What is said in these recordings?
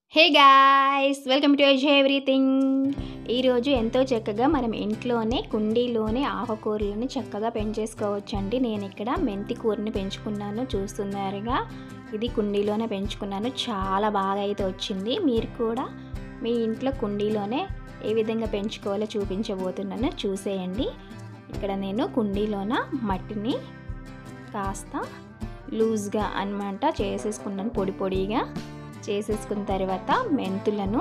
hey guys welcome to ఎజ్ everything ఈరోజు ఎంతో చక్కగా మనం ఇంట్లోనే కుండీలోనే ఆకుకూరలను చక్కగా పెంచేసుకోవచ్చండి నేను ఇక్కడ మెంతి కూరని పెంచుకున్నాను చూస్తున్నారుగా ఇది కుండీలోనే పెంచుకున్నాను చాలా బాగా అయితే వచ్చింది మీరు కూడా మీ ఇంట్లో కుండీలోనే ఏ విధంగా పెంచుకోవాలో చూపించబోతున్నాను చూసేయండి ఇక్కడ నేను కుండీలోన మట్టిని కాస్త లూజ్గా అన్నమాట చేసేసుకున్నాను పొడి పొడిగా చేసేసుకున్న తర్వాత మెంతులను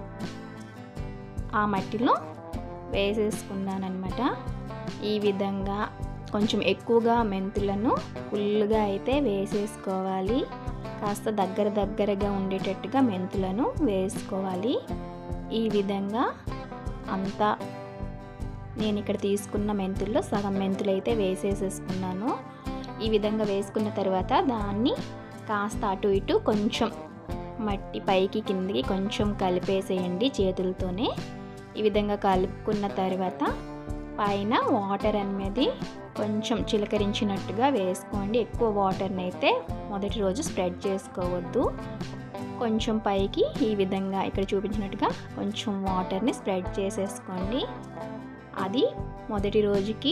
ఆ మట్టిలో వేసేసుకున్నాను అనమాట ఈ విధంగా కొంచెం ఎక్కువగా మెంతులను ఫుల్గా అయితే వేసేసుకోవాలి కాస్త దగ్గర దగ్గరగా ఉండేటట్టుగా మెంతులను వేసుకోవాలి ఈ విధంగా అంతా నేను ఇక్కడ తీసుకున్న మెంతుల్లో సగం మెంతులు అయితే వేసేసేసుకున్నాను ఈ విధంగా వేసుకున్న తర్వాత దాన్ని కాస్త అటు ఇటు కొంచెం మట్టి పైకి కిందికి కొంచెం కలిపేసేయండి చేతులతోనే ఈ విధంగా కలుపుకున్న తర్వాత పైన వాటర్ అనేది కొంచెం చిలకరించినట్టుగా వేసుకోండి ఎక్కువ వాటర్ని అయితే మొదటి రోజు స్ప్రెడ్ చేసుకోవద్దు కొంచెం పైకి ఈ విధంగా ఇక్కడ చూపించినట్టుగా కొంచెం వాటర్ని స్ప్రెడ్ చేసేసుకోండి అది మొదటి రోజుకి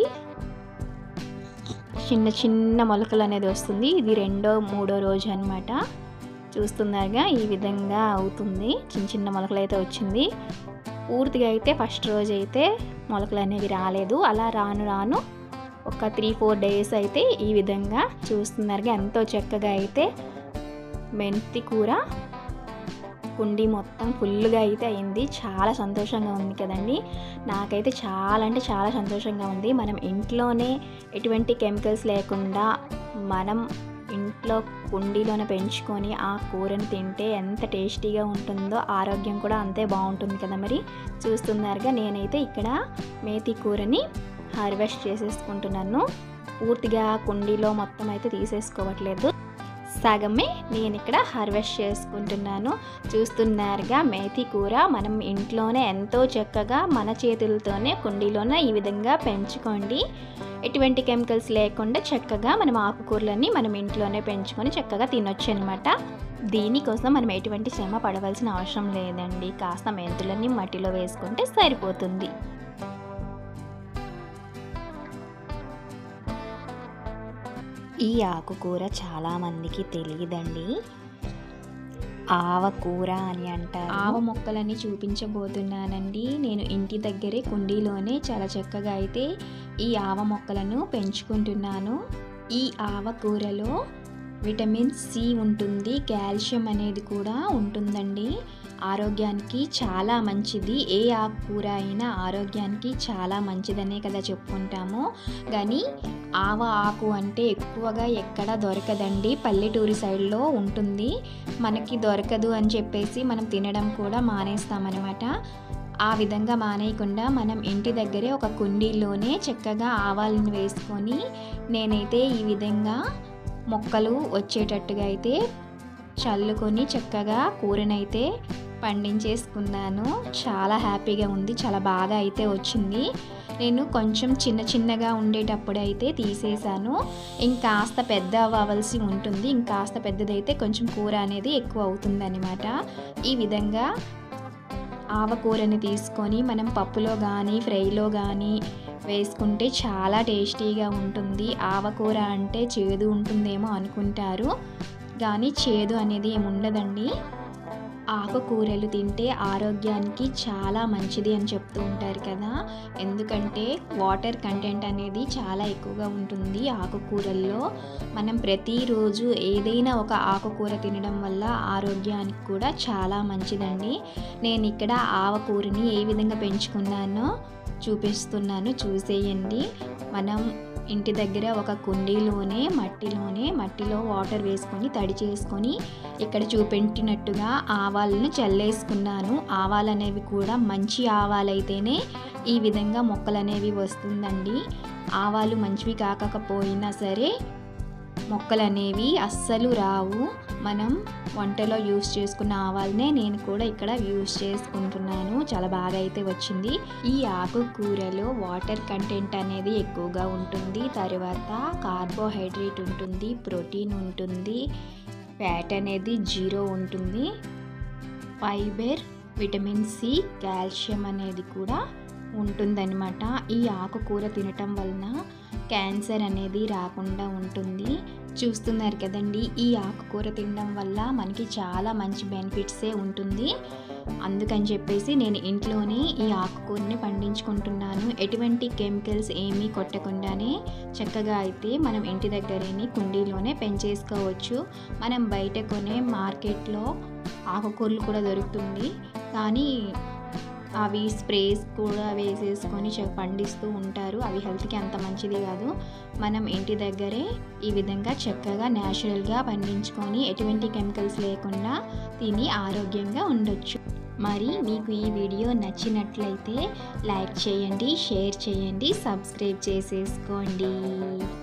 చిన్న చిన్న మొలకలు అనేది వస్తుంది ఇది రెండో మూడో రోజు అనమాట చూస్తున్నారుగా ఈ విధంగా అవుతుంది చిన్న చిన్న మొలకలు అయితే వచ్చింది పూర్తిగా అయితే ఫస్ట్ రోజు అయితే మొలకలు అనేవి రాలేదు అలా రాను రాను ఒక త్రీ ఫోర్ డేస్ అయితే ఈ విధంగా చూస్తున్నారుగా ఎంతో చక్కగా అయితే మెంతి కూర కుండీ మొత్తం ఫుల్గా అయితే అయింది చాలా సంతోషంగా ఉంది కదండి నాకైతే చాలా అంటే చాలా సంతోషంగా ఉంది మనం ఇంట్లోనే ఎటువంటి కెమికల్స్ లేకుండా మనం ఇంట్లో కుండీలోనే పెంచుకొని ఆ కూరని తింటే ఎంత టేస్టీగా ఉంటుందో ఆరోగ్యం కూడా అంతే బాగుంటుంది కదా మరి చూస్తున్నారుగా నేనైతే ఇక్కడ మేతి కూరని హార్వెస్ట్ చేసేసుకుంటున్నాను పూర్తిగా కుండీలో మొత్తం అయితే తీసేసుకోవట్లేదు సగమే నేను ఇక్కడ హార్వెస్ట్ చేసుకుంటున్నాను చూస్తున్నారుగా మేతి కూర మనం ఇంట్లోనే ఎంతో చక్కగా మన చేతులతోనే కుండీలోనే ఈ విధంగా పెంచుకోండి ఎటువంటి కెమికల్స్ లేకుండా చక్కగా మనం ఆకుకూరలన్నీ మనం ఇంట్లోనే పెంచుకొని చక్కగా తినొచ్చు అనమాట దీనికోసం మనం ఎటువంటి శ్రమ పడవలసిన అవసరం లేదండి కాస్త మెంతులన్నీ మట్టిలో వేసుకుంటే సరిపోతుంది ఈ ఆకుకూర చాలామందికి తెలియదండి ఆవకూర అని అంటారు ఆవ మొక్కలని చూపించబోతున్నానండి నేను ఇంటి దగ్గరే కుండీలోనే చాలా చక్కగా అయితే ఈ ఆవ మొక్కలను పెంచుకుంటున్నాను ఈ ఆవకూరలో విటమిన్ సి ఉంటుంది కాల్షియం అనేది కూడా ఉంటుందండి ఆరోగ్యానికి చాలా మంచిది ఏ ఆకుకూర అయినా ఆరోగ్యానికి చాలా మంచిదనే కదా చెప్పుకుంటాము కానీ ఆవ ఆకు అంటే ఎక్కువగా ఎక్కడ దొరకదండి పల్లెటూరి సైడ్లో ఉంటుంది మనకి దొరకదు అని చెప్పేసి మనం తినడం కూడా మానేస్తామన్నమాట ఆ విధంగా మానేయకుండా మనం ఇంటి దగ్గరే ఒక కుండీలోనే చక్కగా ఆవాలను వేసుకొని నేనైతే ఈ విధంగా మొక్కలు వచ్చేటట్టుగా అయితే చల్లుకొని చక్కగా కూరనైతే పండించేసుకున్నాను చాలా హ్యాపీగా ఉంది చాలా బాగా అయితే వచ్చింది నేను కొంచెం చిన్న చిన్నగా ఉండేటప్పుడు అయితే తీసేసాను ఇంకాస్త పెద్ద అవ్వవలసి ఉంటుంది ఇంకాస్త పెద్దదైతే కొంచెం కూర అనేది ఎక్కువ అవుతుందన్నమాట ఈ విధంగా ఆవకూరని తీసుకొని మనం పప్పులో కానీ ఫ్రైలో కానీ వేసుకుంటే చాలా టేస్టీగా ఉంటుంది ఆవకూర అంటే చేదు ఉంటుందేమో అనుకుంటారు కానీ చేదు అనేది ఏమి ఉండదండి ఆకుకూరలు తింటే ఆరోగ్యానికి చాలా మంచిది అని చెప్తూ ఉంటారు కదా ఎందుకంటే వాటర్ కంటెంట్ అనేది చాలా ఎక్కువగా ఉంటుంది ఆకుకూరల్లో మనం ప్రతిరోజు ఏదైనా ఒక ఆకుకూర తినడం వల్ల ఆరోగ్యానికి కూడా చాలా మంచిదండి నేను ఇక్కడ ఆవకూరని ఏ విధంగా పెంచుకున్నానో చూపిస్తున్నాను చూసేయండి మనం ఇంటి దగ్గర ఒక కుండీలోనే మట్టిలోనే మట్టిలో వాటర్ వేసుకొని తడి చేసుకొని ఇక్కడ చూపెట్టినట్టుగా ఆవాలను చల్లేసుకున్నాను ఆవాలు అనేవి కూడా మంచి ఆవాలైతేనే ఈ విధంగా మొక్కలు అనేవి వస్తుందండి ఆవాలు మంచివి కాకపోయినా సరే మొక్కలు అనేవి అస్సలు రావు మనం వంటలో యూస్ చేసుకున్న ఆవాలనే నేను కూడా ఇక్కడ యూస్ చేసుకుంటున్నాను చాలా బాగా అయితే వచ్చింది ఈ ఆకుకూరలో వాటర్ కంటెంట్ అనేది ఎక్కువగా ఉంటుంది తర్వాత కార్బోహైడ్రేట్ ఉంటుంది ప్రోటీన్ ఉంటుంది ఫ్యాట్ అనేది జీరో ఉంటుంది ఫైబర్ విటమిన్ సి కాల్షియం అనేది కూడా ఉంటుందన్నమాట ఈ ఆకుకూర తినటం వలన క్యాన్సర్ అనేది రాకుండా ఉంటుంది చూస్తున్నారు కదండి ఈ ఆకుకూర తినడం వల్ల మనకి చాలా మంచి బెనిఫిట్సే ఉంటుంది అందుకని చెప్పేసి నేను ఇంట్లోనే ఈ ఆకుకూరని పండించుకుంటున్నాను ఎటువంటి కెమికల్స్ ఏమీ కొట్టకుండానే చక్కగా అయితే మనం ఇంటి దగ్గరేని కుండీలోనే పెంచేసుకోవచ్చు మనం బయట కొనే మార్కెట్లో ఆకుకూరలు కూడా దొరుకుతుంది కానీ అవి స్ప్రేస్ కూడా వేసేసుకొని చ- పండిస్తూ ఉంటారు అవి హెల్త్కి అంత మంచిది కాదు మనం ఇంటి దగ్గరే ఈ విధంగా చక్కగా న్యాచురల్గా పండించుకొని ఎటువంటి కెమికల్స్ లేకుండా తిని ఆరోగ్యంగా ఉండొచ్చు మరి మీకు ఈ వీడియో నచ్చినట్లయితే లైక్ చేయండి షేర్ చేయండి సబ్స్క్రైబ్ చేసేసుకోండి